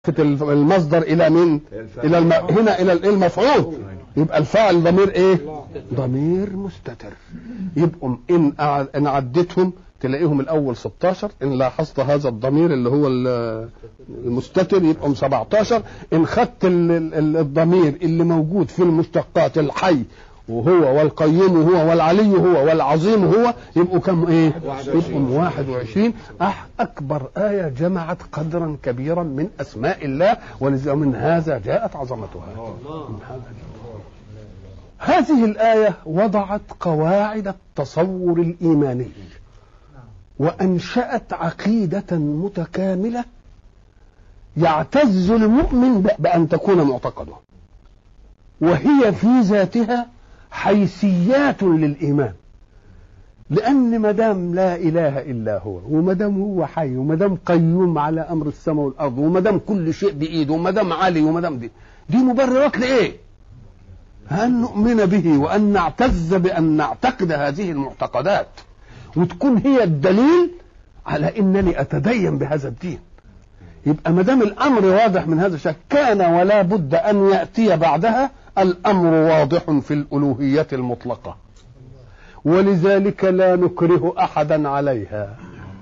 المصدر الى مين الى الم... هنا الى المفعول يبقى الفاعل ضمير ايه ضمير مستتر يبقوا ان أع- ان عدتهم تلاقيهم الاول 16 ان لاحظت هذا الضمير اللي هو ال- المستتر يبقوا 17 ان خدت ال- ال- الضمير اللي موجود في المشتقات الحي وهو والقيوم هو والعلي هو والعظيم هو يبقوا كم ايه يبقوا 21 أح اكبر ايه جمعت قدرا كبيرا من اسماء الله ولذا من هذا جاءت عظمتها من هذا جاءت. هذه الايه وضعت قواعد التصور الايماني وانشات عقيده متكامله يعتز المؤمن بان تكون معتقده وهي في ذاتها حيثيات للايمان لان ما دام لا اله الا هو وما دام هو حي وما دام قيوم على امر السماء والارض وما دام كل شيء بايده وما دام عالي وما دام دي دي مبررات لايه؟ ان نؤمن به وان نعتز بان نعتقد هذه المعتقدات وتكون هي الدليل على انني اتدين بهذا الدين يبقى ما دام الامر واضح من هذا الشكل كان ولا بد ان ياتي بعدها الامر واضح في الالوهيه المطلقه ولذلك لا نكره احدا عليها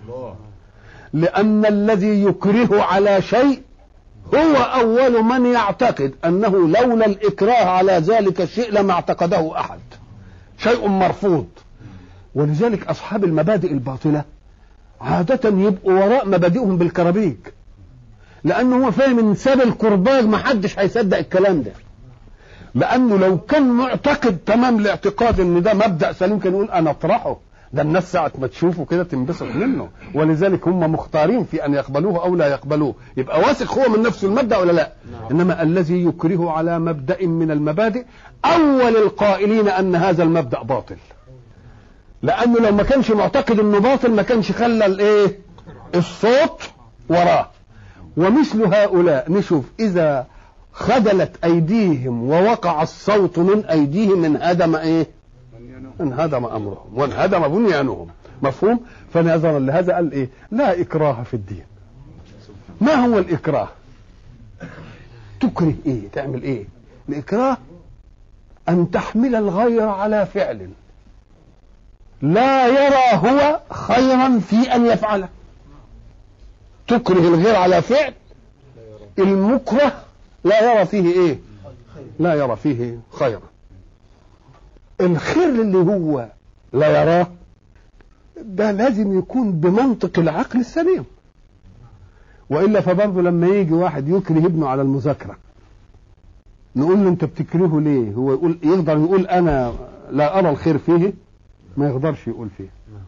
لان الذي يكره على شيء هو اول من يعتقد انه لولا الاكراه على ذلك الشيء لما اعتقده احد شيء مرفوض ولذلك اصحاب المبادئ الباطله عاده يبقوا وراء مبادئهم بالكرابيج لانه هو فاهم ان ساب الكرباج ما حدش هيصدق الكلام ده لانه لو كان معتقد تمام الاعتقاد ان ده مبدا سليم كان يقول انا اطرحه ده الناس ساعة ما تشوفه كده تنبسط منه ولذلك هم مختارين في أن يقبلوه أو لا يقبلوه يبقى واثق هو من نفسه المبدأ ولا لا إنما الذي يكره على مبدأ من المبادئ أول القائلين أن هذا المبدأ باطل لأنه لو ما كانش معتقد إنه باطل ما كانش خلى الإيه الصوت وراه ومثل هؤلاء نشوف إذا خدلت أيديهم ووقع الصوت من أيديهم انهدم إيه انهدم أمرهم وانهدم بنيانهم مفهوم فنظرا لهذا قال إيه لا إكراه في الدين ما هو الإكراه تكره إيه تعمل إيه الإكراه أن تحمل الغير على فعل لا يرى هو خيرا في أن يفعله تكره الغير على فعل المكره لا يرى فيه ايه لا يرى فيه خيرا الخير اللي هو لا يراه ده لازم يكون بمنطق العقل السليم والا فبرضه لما يجي واحد يكره ابنه على المذاكره نقول له انت بتكرهه ليه هو يقول يقدر يقول انا لا ارى الخير فيه ما يقدرش يقول فيه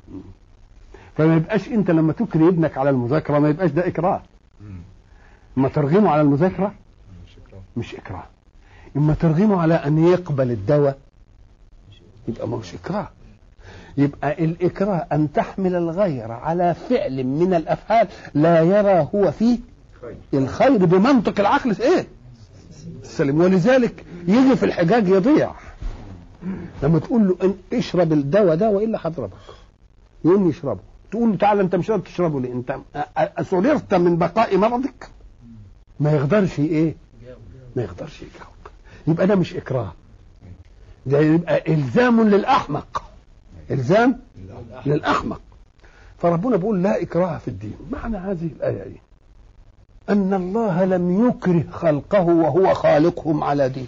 فما يبقاش انت لما تكره ابنك على المذاكره ما يبقاش ده اكراه اما ترغمه على المذاكره مش اكراه اما ترغمه على ان يقبل الدواء يبقى ما هوش اكراه يبقى الاكراه ان تحمل الغير على فعل من الافعال لا يرى هو فيه الخير بمنطق العقل ايه السليم ولذلك يجي في الحجاج يضيع لما تقول له ان اشرب الدواء ده والا هضربك يقوم يشربه تقول له تعالى انت مش راضي تشربه ليه انت اسررت من بقاء مرضك ما يقدرش ايه ما يقدرش يجاوب يبقى ده مش اكراه ده يبقى الزام للاحمق الزام للاحمق فربنا بيقول لا اكراه في الدين معنى هذه الايه ايه ان الله لم يكره خلقه وهو خالقهم على دين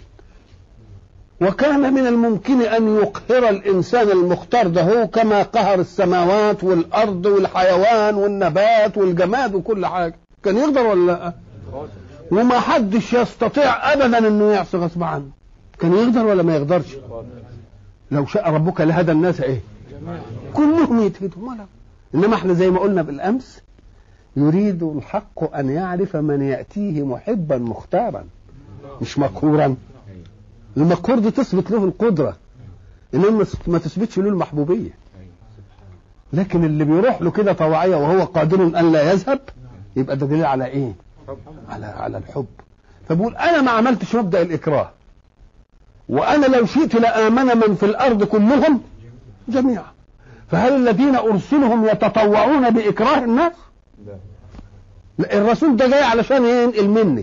وكان من الممكن ان يقهر الانسان المختار ده هو كما قهر السماوات والارض والحيوان والنبات والجماد وكل حاجه كان يقدر ولا لا وما حدش يستطيع ابدا انه يعصي غصب عنه كان يقدر ولا ما يقدرش لو شاء ربك لهدى الناس ايه كلهم يتهدوا ولا انما احنا زي ما قلنا بالامس يريد الحق ان يعرف من ياتيه محبا مختارا مش مقهورا المقهور دي تثبت له القدره انما ما تثبتش له المحبوبيه لكن اللي بيروح له كده طوعيه وهو قادر ان لا يذهب يبقى ده دليل على ايه على على الحب فبقول انا ما عملتش مبدا الاكراه وانا لو شئت لامن من في الارض كلهم جميعا فهل الذين ارسلهم يتطوعون باكراه الناس لا الرسول ده جاي علشان ينقل مني